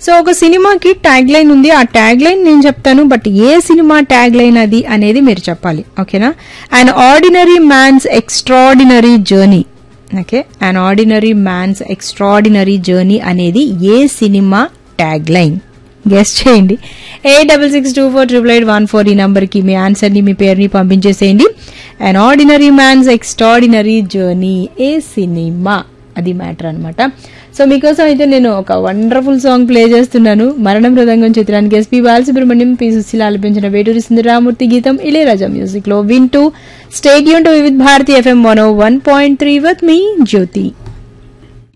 so ఒక సినిమాకి tag line ఉంది ఆ ట్యాగ్ లైన్ నేను చెప్తాను బట్ ఏ సినిమా ట్యాగ్ లైన్ అది అనేది మీరు చెప్పాలి ఓకేనా and ordinary man's extraordinary journey okay and ordinary man's extraordinary journey అనేది ఏ సినిమా ట్యాగ్ లైన్ గెస్ట్ చేయండి eight double six two four triple eight one four ఈ నంబర్కి మీ ఆన్సర్ని మీ పేరుని పంపించేసేయండి and ordinary man's extraordinary journey ఏ సినిమా అది మ్యాటర్ అనమాట సో మీకోసం అయితే నేను ఒక వండర్ఫుల్ సాంగ్ ప్లే చేస్తున్నాను మరణం మృదంగం చిత్రానికి ఎస్పీ బాలసుబ్రహ్మణ్యం పి సుశీల ఆలపించిన వేటూరి సుందరామూర్తి గీతం ఇళయరాజా మ్యూజిక్ లో వింటూ stadium to Vividh Bharati FM one one point three with me Jyothi